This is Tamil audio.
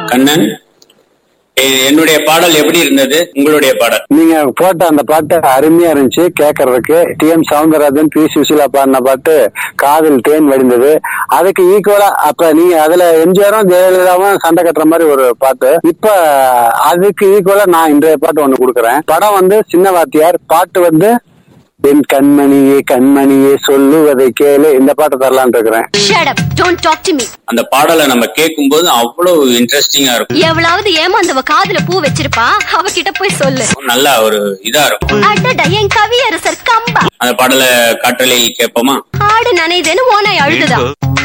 கண்ணன் எ- என்னுடைய பாடல் எப்படி இருந்தது உங்களுடைய பாடல் நீங்க போட்ட அந்த பாட்டு அருமையா இருந்துச்சு கேட்கறதுக்கு T M Soundararajan P Susheela பாடின பாட்டு காதில் தேன் வடிந்தது அதுக்கு ஈக்குவலா அப்ப நீங்க அதுல எம்ஜிஆரும் ஜெயலலிதாவும் சண்டை கட்டுற மாதிரி ஒரு பாட்டு இப்ப அதுக்கு ஈக்குவலா நான் இன்றைய பாட்டு ஒண்ணு கொடுக்குறேன் படம் வந்து சின்ன வாத்தியார் பாட்டு வந்து என் கண்மணியே கண்மணியே சொல்லுவதை கேளு இந்த பாட்டு தரலான் இருக்கிறேன் Shut up. Don't talk to me. அந்த பாடலை நம்ம கேட்கும்போது அவ்வளவு இன்ட்ரெஸ்டிங்கா இருக்கும் எவ்வளவு ஏமாந்தவ காதுல பூ வச்சிருப்பா அவகிட்ட போய் சொல்லு நல்லா ஒரு இதா இருக்கும் அடடா என் கவியரசர் கம்பா அந்த பாடலை காற்றலையில் கேட்போமா ஆடு நனைதேன்னு ஓனாய் அழுதுதான்